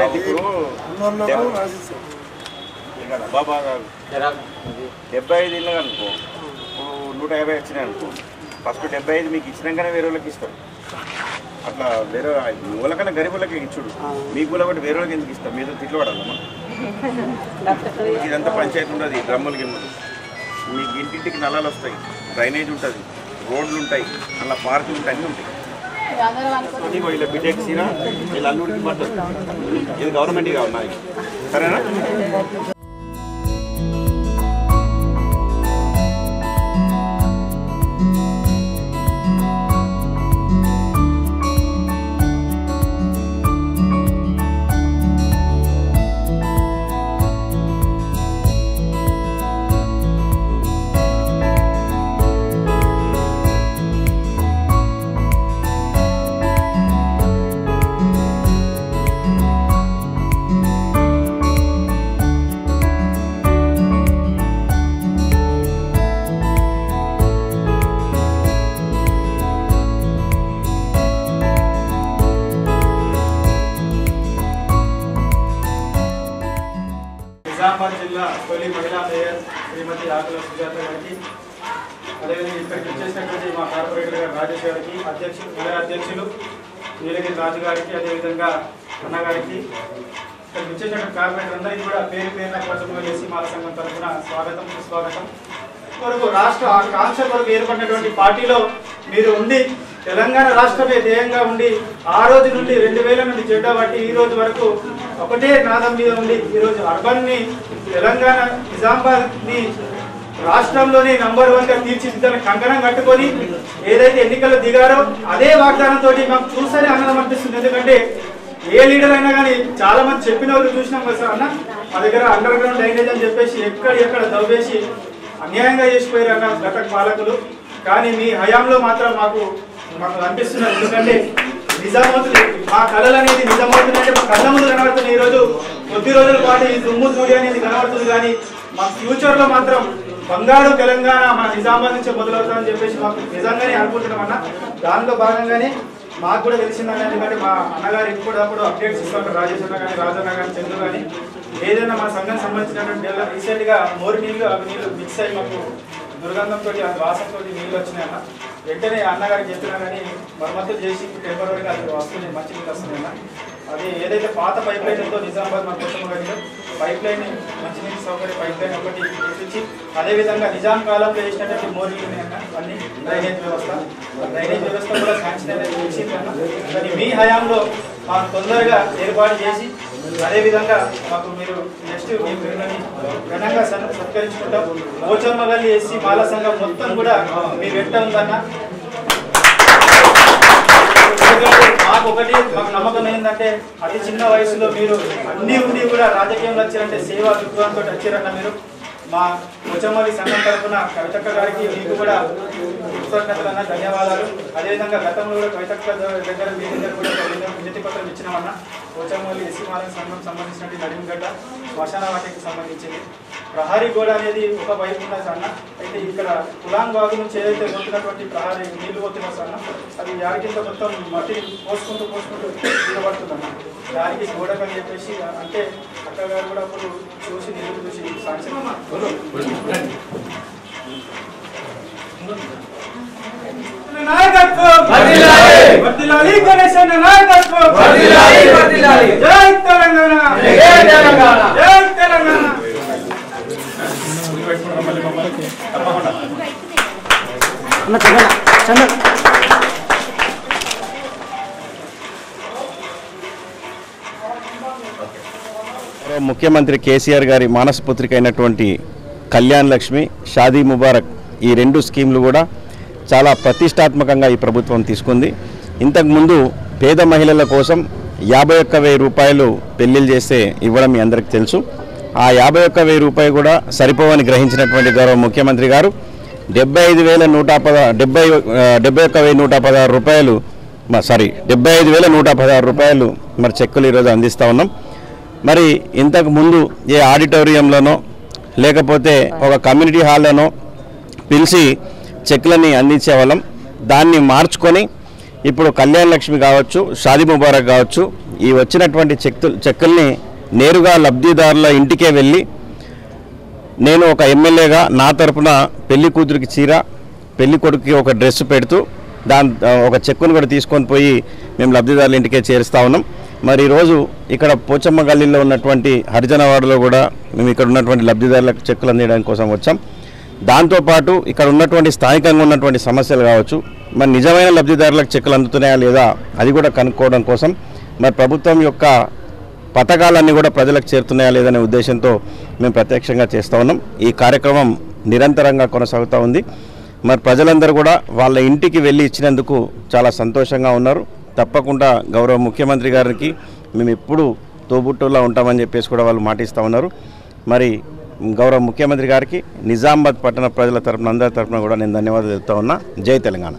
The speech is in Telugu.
అయితే ఇప్పుడు ఉన్నోళ్ళకు రాసిస్తాం ఇక్కడ బాబా గారు డెబ్బై ఐదు ఇళ్ళు అనుకో ఇప్పుడు నూట యాభై వచ్చినాయి అనుకో ఫస్ట్ డెబ్బై ఐదు మీకు ఇచ్చినాకనే వేరే వాళ్ళకి ఇస్తారు అట్లా వేరే వాళ్ళకన్నా గరీబులకి ఇచ్చుడు మీకు కూడా ఒకటి వేరే వాళ్ళకి ఎందుకు ఇస్తాం మీరు తిట్లు పడాలమ్మా ఇదంతా పంచాయతీ ఉండదు డ్రమ్ములు గిమ్ములు మీకు ఇంటింటికి నల్లాలు వస్తాయి డ్రైనేజ్ ఉంటుంది రోడ్లు ఉంటాయి అలా పార్కులు ఉంటాయి అన్నీ ఉంటాయి ఇదిగో ఇలా బిడ్డకి సీరా వీళ్ళ అల్లుడికి పడుతుంది ఇది గవర్నమెంట్ కావాలి నాది సరేనా నిజామాబాద్ జిల్లా తొలి మహిళా మేయర్ శ్రీమతి ఆకుల సుజాత గారికి అదేవిధంగా ఇక్కడికి వచ్చేసినటువంటి మా కార్పొరేటర్ గారు రాజేష్ గారికి అధ్యక్షులు నగర అధ్యక్షులు నీలగిరి రాజు గారికి అదేవిధంగా అన్నగారికి ఇక్కడికి వచ్చేసినటువంటి కార్పొరేటర్ అందరికీ కూడా పేరు పేరున కోసం చేసి మాల సంఘం తరఫున స్వాగతం సుస్వాగతం కొరకు రాష్ట్ర కాంక్ష కొరకు ఏర్పడినటువంటి పార్టీలో మీరు ఉండి తెలంగాణ రాష్ట్రమే ధ్యేయంగా ఉండి ఆ రోజు నుండి రెండు వేల నుండి జెండా బట్టి ఈ రోజు వరకు ఒకటే నాదం మీద ఉండి ఈ రోజు అర్బన్ ని తెలంగాణ నిజామాబాద్ ని రాష్ట్రంలోని నంబర్ వన్ గా తీర్చిదిద్దాలని కంకణం కట్టుకొని ఏదైతే ఎన్నికల్లో దిగారో అదే వాగ్దానంతో మాకు చూస్తేనే ఆనందం అనిపిస్తుంది ఎందుకంటే ఏ లీడర్ అయినా కానీ చాలా మంది చెప్పిన వాళ్ళు చూసినాం కదా సార్ అన్న మా దగ్గర అండర్ గ్రౌండ్ డ్రైనేజ్ అని చెప్పేసి ఎక్కడ ఎక్కడ దవ్వేసి అన్యాయంగా చేసిపోయారు అన్న గత పాలకులు కానీ మీ హయాంలో మాత్రం మాకు మాకు అనిపిస్తున్నది ఎందుకంటే నిజామవుతుంది మా కళలు అనేది నిజమవుతుంది అంటే మా కళ్ళ ముందు కనబడుతుంది ఈ రోజు కొద్ది రోజుల పాటు ఈ దుమ్ము ధూళి అనేది కనబడుతుంది కానీ మా ఫ్యూచర్ లో మాత్రం బంగారు తెలంగాణ మన నిజామాబాద్ నుంచి మొదలవుతుందని చెప్పేసి మాకు నిజంగానే అనుకుంటున్నాం అన్న దాంట్లో భాగంగానే మాకు కూడా తెలిసిందని ఎందుకంటే మా అన్నగారు ఎప్పుడప్పుడు అప్డేట్స్ ఇస్తారు రాజేష్ అన్న కానీ రాజన్న కానీ చంద్రు కానీ ఏదైనా మా సంఘం సంబంధించినటువంటి రీసెంట్ గా మోరి నీళ్లు అవి నీళ్లు మిక్స్ అయ్యి మాకు దుర్గంధంతో వాసంతో నీళ్ళు వచ్చినాయన్న వెంటనే అన్నగారికి చెప్పినా కానీ మరమ్మతులు చేసి టెంపరీగా అది వస్తున్నాయి మంచి నీళ్ళు వస్తున్నాయన్న అది ఏదైతే పాత పైప్ లైన్ ఉందో నిజామాబాద్ మా కోసం గారిలో పైప్ లైన్ మంచినీటి సౌకర్యం పైప్ లైన్ ఒకటి వేపించి అదేవిధంగా నిజాం కాలంలో వేసినటువంటి మోరీలు ఉన్నాయన్న అన్ని డ్రైనేజ్ వ్యవస్థ ఆ డ్రైనేజ్ వ్యవస్థ కూడా శాంక్షన్ అనేది ఇచ్చిందన్న కానీ మీ హయాంలో మాకు తొందరగా ఏర్పాటు చేసి అదేవిధంగా మాకు మీరు నెక్స్ట్ మీ పేరుని ఘనంగా సన్- సత్కరించుకుంటాం ఓచమ్మగల్లి ఎస్సీ బాల సంఘం మొత్తం కూడా మీ వెంట ఉందన్న ఎందుకంటే మాకు ఒకటి మాకు నమ్మకం ఏంటంటే అతి చిన్న వయసులో మీరు అన్ని ఉండి కూడా రాజకీయంలో వచ్చారంటే సేవా దృక్పథంతో వచ్చారన్న మీరు మా ముచ్చమల్లి సంఘం తరఫున కవితక్క గారికి మీకు కూడా కృతజ్ఞతలు అన్న ధన్యవాదాలు అదేవిధంగా గతంలో కూడా కవితక్క దగ్గర మీ దగ్గర కూడా ఒక విన- వినతి పత్రం ఇచ్చినామన్న పోచమల్లి ఎస్సీ మాల సంఘం సంబంధించినటువంటి నడిమిగడ్డ శ్మశాన వాటికి సంబంధించింది ప్రహారీ గోడ అనేది ఒక వైపు ఉన్నది అన్న అయితే ఇక్కడ కులాం బాగు నుంచి ఏదైతే పోతున్నటువంటి ప్రహారీ నీళ్లు పోతున్నా అన్న అది యాడికింత మొత్తం మట్టి పోసుకుంటూ పోసుకుంటూ నిలబడుతుందన్న దానికి గోడకు అని చెప్పేసి అంటే అక్కగారు కూడా అప్పుడు చూసి నీళ్లు చూసి సాంక్షన్ నాయకత్వం వర్ధిల్లాలి గణేశన్న నాయకత్వం జై తెలంగాణ జై తెలంగాణ జై తెలంగాణ గౌరవ ముఖ్యమంత్రి కేసీఆర్ గారి మానసపుత్రిక అయినటువంటి కళ్యాణ్ లక్ష్మి షాదీ ముబారక్ ఈ రెండు స్కీమ్లు కూడా చాలా ప్రతిష్టాత్మకంగా ఈ ప్రభుత్వం తీసుకుంది ఇంతకుముందు పేద మహిళల కోసం యాభై ఒక్క వెయ్యి రూపాయలు పెళ్లిళ్ళు చేస్తే ఇవ్వడం మీ అందరికీ తెలుసు ఆ యాభై ఒక్క వెయ్యి రూపాయలు కూడా సరిపోవని గ్రహించినటువంటి గౌరవ ముఖ్యమంత్రి గారు డెబ్బై ఐదు వేల నూట పద డెబ్బై ఆ, డెబ్బై ఒక్క వెయ్యి నూట పదహారు రూపాయలు మ- సారీ డెబ్బై ఐదు వేల నూట పదహారు రూపాయలు మరి చెక్కులు ఈరోజు అందిస్తూ ఉన్నాం మరి ఇంతకు ముందు ఏ ఆడిటోరియంలోనో లేకపోతే ఒక కమ్యూనిటీ హాల్లోనో పిలిచి చెక్లని అందించే వాళ్ళం దాన్ని మార్చుకొని ఇప్పుడు కళ్యాణ్ లక్ష్మి కావచ్చు షాదీ ముబారక్ కావచ్చు ఈ వచ్చినటువంటి చెక్కు చెక్కుల్ని నేరుగా లబ్ధిదారుల ఇంటికే వెళ్ళి నేను ఒక ఎమ్మెల్యేగా నా తరపున పెళ్లి కూతురికి చీర పెళ్లి కొడుకుకి ఒక డ్రెస్ పెడుతూ దాని ఒక చెక్కును కూడా తీసుకొని పోయి మేము లబ్ధిదారుల ఇంటికే చేరుస్తా ఉన్నాం మరి ఈరోజు ఇక్కడ పోచమ్మ గల్లీలో ఉన్నటువంటి హరిజన వార్డులో కూడా మేము ఇక్కడ ఉన్నటువంటి లబ్ధిదారులకు చెక్కులు అందించడానికి కోసం వచ్చాం దాంతోపాటు ఇక్కడ ఉన్నటువంటి స్థానికంగా ఉన్నటువంటి సమస్యలు కావచ్చు మరి నిజమైన లబ్ధిదారులకు చెక్కులు అందుతున్నాయా లేదా అది కూడా కనుక్కోవడం కోసం మరి ప్రభుత్వం యొక్క పథకాలన్నీ కూడా ప్రజలకు చేరుతున్నాయా లేదనే ఉద్దేశంతో మేము ప్రత్యక్షంగా చేస్తూ ఉన్నాం ఈ కార్యక్రమం నిరంతరంగా కొనసాగుతూ ఉంది మరి ప్రజలందరూ కూడా వాళ్ళ ఇంటికి వెళ్ళి ఇచ్చినందుకు చాలా సంతోషంగా ఉన్నారు తప్పకుండా గౌరవ ముఖ్యమంత్రి గారికి మేము ఎప్పుడు తోబుట్టులా ఉంటామని చెప్పేసి కూడా వాళ్ళు మాటిస్తూ ఉన్నారు మరి గౌరవ ముఖ్యమంత్రి గారికి నిజామాబాద్ పట్టణ ప్రజల తరపున అందరి తరపున కూడా నేను ధన్యవాదాలు చెప్తా ఉన్నా జై తెలంగాణ